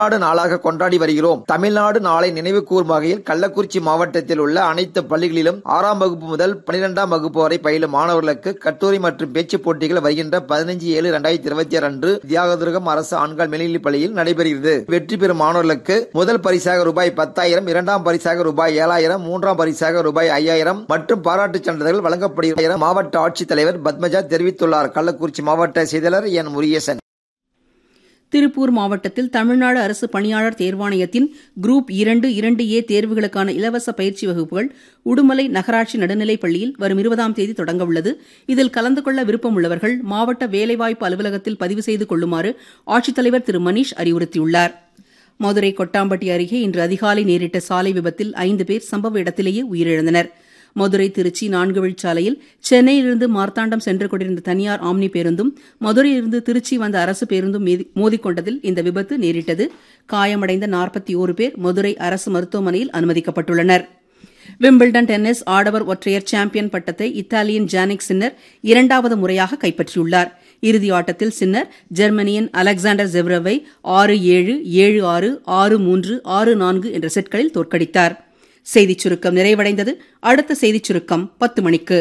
தமிழ்நாடு நாளாக கொண்டாடி வருகிறோம் தமிழ்நாடு நாளை நினைவு கூறும் வகையில் கள்ளக்குறிச்சி மாவட்டத்தில் உள்ள அனைத்து பள்ளிகளிலும் ஆறாம் வகுப்பு முதல் பனிரெண்டாம் வகுப்பு வரை பயிலும் மாணவர்களுக்கு கட்டுரை மற்றும் பேச்சு போட்டிகள் வருகின்ற பதினஞ்சு ஏழு இரண்டாயிரத்தி இருபத்தி ஆறு அன்று தியாகதுர்கம் அரசு ஆண்கள் மேல்நிலைப் பள்ளியில் நடைபெறுகிறது வெற்றி பெறும் மாணவர்களுக்கு முதல் பரிசாக ரூபாய் பத்தாயிரம் இரண்டாம் பரிசாக ரூபாய் ஏழாயிரம் மூன்றாம் பரிசாக ரூபாய் ஐயாயிரம் மற்றும் பாராட்டுச் சான்றிதழ்கள் வழங்கப்படுகிறது மாவட்ட ஆட்சித்தலைவர் பத்மஜா தெரிவித்துள்ளார் கள்ளக்குறிச்சி மாவட்ட செயலாளர் என் முருகேசன் திருப்பூர் மாவட்டத்தில் தமிழ்நாடு அரசு பணியாளர் தேர்வாணையத்தின் குரூப் இரண்டு இரண்டு ஏ தேர்வுகளுக்கான இலவச பயிற்சி வகுப்புகள் உடுமலை நகராட்சி நடுநிலைப் பள்ளியில் வரும் இருபதாம் தேதி தொடங்க உள்ளது இதில் கலந்து கொள்ள விருப்பம் உள்ளவர்கள் மாவட்ட வேலைவாய்ப்பு அலுவலகத்தில் பதிவு செய்து கொள்ளுமாறு ஆட்சித்தலைவர் திரு மணீஷ் அறிவுறுத்தியுள்ளார் மதுரை கொட்டாம்பட்டி அருகே இன்று அதிகாலை நேரிட்ட சாலை விபத்தில் ஐந்து பேர் சம்பவ இடத்திலேயே உயிரிழந்தனர் மதுரை திருச்சி நான்கு வழிச்சாலையில் சென்னையிலிருந்து மார்த்தாண்டம் சென்று கொண்டிருந்த தனியார் ஆம்னி பேருந்தும் மதுரையிலிருந்து திருச்சி வந்த அரசு பேருந்தும் மோதிக்கொண்டதில் இந்த விபத்து நேரிட்டது காயமடைந்த நாற்பத்தி ஓரு பேர் மதுரை அரசு மருத்துவமனையில் அனுமதிக்கப்பட்டுள்ளனர் விம்பிள்டன் டென்னிஸ் ஆடவர் ஒற்றையர் சாம்பியன் பட்டத்தை இத்தாலியன் ஜானிக் சின்னர் இரண்டாவது முறையாக கைப்பற்றியுள்ளார் இறுதி ஆட்டத்தில் சின்னர் ஜெர்மனியின் அலெக்சாண்டர் ஜெவ்ரவை ஆறு ஏழு ஏழு ஆறு ஆறு மூன்று ஆறு நான்கு என்ற செட்களில் தோற்கடித்தார் செய்திச் சுருக்கம் நிறைவடைந்தது அடுத்த செய்திச் சுருக்கம் பத்து மணிக்கு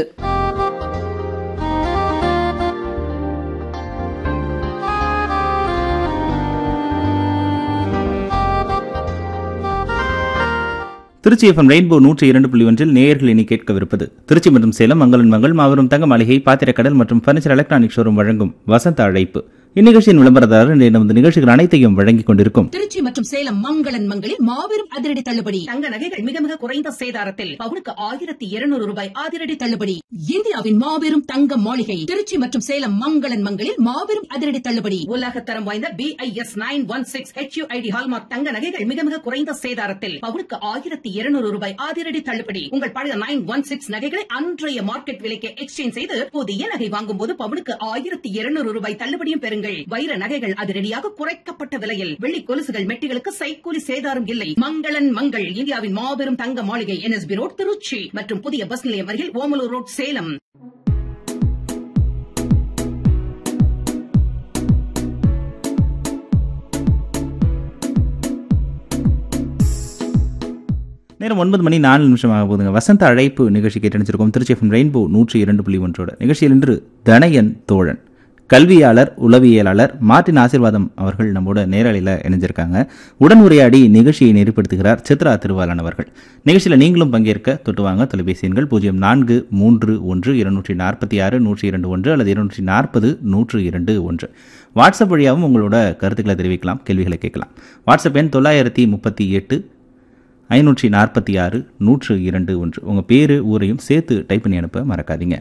திருச்சி எஃப்எம் ரெயின்போ நூற்றி இரண்டு புள்ளி ஒன்றில் நேயர்கள் இனி கேட்கவிருப்பது திருச்சி மற்றும் சேலம் மங்களன் மங்கள் மாபெரும் தங்க மாளிகை பாத்திரக்கடல் மற்றும் பர்னிச்சர் எலக்ட்ரானிக் ஷோரூம் வழங்கும் வசந்த அழைப்பு இந்நிகழ்ச்சியின் விளம்பரதாரர் இன்றைய நமது நிகழ்ச்சிகள் அனைத்தையும் வழங்கிக் கொண்டிருக்கும் திருச்சி மற்றும் சேலம் மங்களன் மங்களில் மாபெரும் அதிரடி தள்ளுபடி தங்க நகைகள் மிக மிக குறைந்த சேதாரத்தில் பவுனுக்கு ஆயிரத்தி இருநூறு ரூபாய் அதிரடி தள்ளுபடி இந்தியாவின் மாபெரும் தங்க மாளிகை திருச்சி மற்றும் சேலம் மங்களன் மங்களில் மாபெரும் அதிரடி தள்ளுபடி உலகத்தரம் வாய்ந்த B I S nine one six H I D hallmark தங்க நகைகள் மிக மிக குறைந்த சேதாரத்தில் பவுனுக்கு ஆயிரத்தி இருநூறு ரூபாய் அதிரடி தள்ளுபடி உங்கள் பழைய நைன் ஒன் சிக்ஸ் நகைகளை அன்றைய மார்க்கெட் விலைக்கு எக்ஸ்சேஞ்ச் செய்து புதிய நகை வாங்கும் போது பவுனுக்கு ஆயிரத்தி இருநூறு ரூபாய் தள்ளுபடியும் பெறுங்கள் வைர நகைகள் அதிரடியாக குறைக்கப்பட்ட விலையில் வெள்ளி கொலுசுகள் மெட்டிகளுக்கு சைக்கூலி சேதாரம் இல்லை மங்களன் மங்கள் இந்தியாவின் மாபெரும் தங்க மாளிகை என்எஸ்பி ரோட் திருச்சி மற்றும் புதிய பஸ் நிலையம் அருகில் ஓமலூர் ரோட் சேலம் நேரம் ஒன்பது மணி நாலு நிமிஷமாக போதுங்க வசந்த அழைப்பு நிகழ்ச்சி கேட்டணிச்சிருக்கோம் திருச்சி எஃப்எம் ரெயின்போ நூற்றி இரண்டு புள்ளி ஒன்றோட நிகழ்ச்சியில் இன்று தனயன் தோழன் கல்வியாளர் உளவியலாளர் மார்டின் ஆசிர்வாதம் அவர்கள் நம்மோட நேரலையில் இணைஞ்சிருக்காங்க உடன் உரையாடி நிகழ்ச்சியை நெறிப்படுத்துகிறார் சித்ரா திருவாளன் அவர்கள் நிகழ்ச்சியில் நீங்களும் பங்கேற்க தொட்டுவாங்க தொலைபேசி எண்கள் பூஜ்ஜியம் நான்கு மூன்று ஒன்று இருநூற்றி நாற்பத்தி ஆறு நூற்றி இரண்டு ஒன்று அல்லது இருநூற்றி நாற்பது நூற்று இரண்டு ஒன்று வாட்ஸ்அப் வழியாகவும் உங்களோட கருத்துக்களை தெரிவிக்கலாம் கேள்விகளை கேட்கலாம் வாட்ஸ்அப் எண் தொள்ளாயிரத்தி முப்பத்தி எட்டு ஐநூற்றி நாற்பத்தி ஆறு நூற்று இரண்டு ஒன்று உங்கள் பேர் ஊரையும் சேர்த்து டைப் பண்ணி அனுப்ப மறக்காதீங்க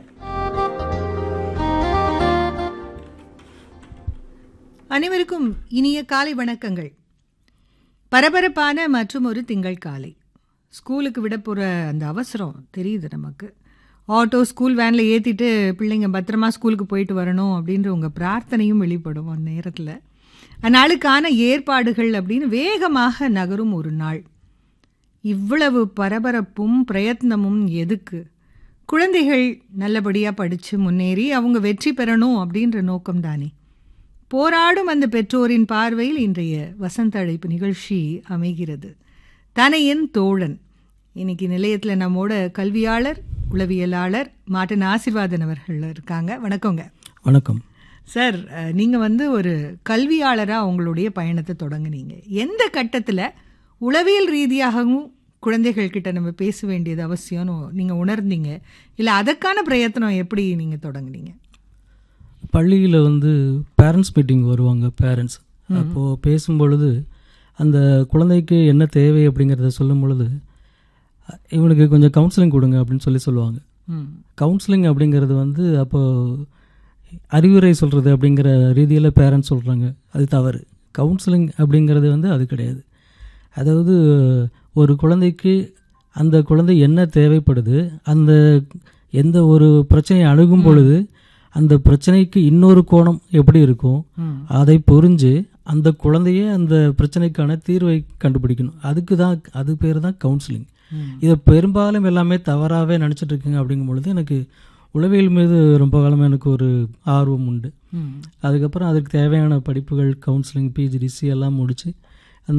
அனைவருக்கும் இனிய காலை வணக்கங்கள் பரபரப்பான மற்றும் ஒரு திங்கள் காலை ஸ்கூலுக்கு விட போகிற அந்த அவசரம் தெரியுது நமக்கு ஆட்டோ ஸ்கூல் வேனில் ஏற்றிட்டு பிள்ளைங்க பத்திரமா ஸ்கூலுக்கு போயிட்டு வரணும் அப்படின்ற உங்கள் பிரார்த்தனையும் வெளிப்படும் அந்த நேரத்தில் அந்நாளுக்கான ஏற்பாடுகள் அப்படின்னு வேகமாக நகரும் ஒரு நாள் இவ்வளவு பரபரப்பும் பிரயத்னமும் எதுக்கு குழந்தைகள் நல்லபடியாக படித்து முன்னேறி அவங்க வெற்றி பெறணும் அப்படின்ற நோக்கம் தானே போராடும் அந்த பெற்றோரின் பார்வையில் இன்றைய வசந்த அழைப்பு நிகழ்ச்சி அமைகிறது தனையன் தோழன் இன்னைக்கு நிலையத்தில் நம்மோட கல்வியாளர் உளவியலாளர் மாட்டன் ஆசிர்வாதன் அவர்கள் இருக்காங்க வணக்கங்க வணக்கம் சார் நீங்கள் வந்து ஒரு கல்வியாளராக உங்களுடைய பயணத்தை தொடங்குனீங்க எந்த கட்டத்தில் உளவியல் ரீதியாகவும் குழந்தைகள் கிட்ட நம்ம பேச வேண்டியது அவசியம்னு நீங்கள் உணர்ந்தீங்க இல்லை அதற்கான பிரயத்தனம் எப்படி நீங்கள் தொடங்குனீங்க பள்ளியில் வந்து பேரண்ட்ஸ் மீட்டிங் வருவாங்க பேரண்ட்ஸ் அப்போது பேசும்பொழுது அந்த குழந்தைக்கு என்ன தேவை அப்படிங்கிறத சொல்லும் பொழுது இவனுக்கு கொஞ்சம் கவுன்சிலிங் கொடுங்க அப்படின்னு சொல்லி சொல்லுவாங்க கவுன்சிலிங் அப்படிங்கிறது வந்து அப்போது அறிவுரை சொல்கிறது அப்படிங்கிற ரீதியில் பேரண்ட்ஸ் சொல்கிறாங்க அது தவறு கவுன்சிலிங் அப்படிங்கிறது வந்து அது கிடையாது அதாவது ஒரு குழந்தைக்கு அந்த குழந்தை என்ன தேவைப்படுது அந்த எந்த ஒரு பிரச்சனையை அணுகும் பொழுது அந்த பிரச்சனைக்கு இன்னொரு கோணம் எப்படி இருக்கும் அதை புரிஞ்சு அந்த குழந்தைய அந்த பிரச்சனைக்கான தீர்வை கண்டுபிடிக்கணும் அதுக்கு தான் அது பேர் தான் கவுன்சிலிங் இதை பெரும்பாலும் எல்லாமே தவறாகவே நினச்சிட்டு இருக்குங்க அப்படிங்கும் பொழுது எனக்கு உளவியல் மீது ரொம்ப காலமாக எனக்கு ஒரு ஆர்வம் உண்டு அதுக்கப்புறம் அதுக்கு தேவையான படிப்புகள் கவுன்சிலிங் பிஜிடிசி எல்லாம் முடித்து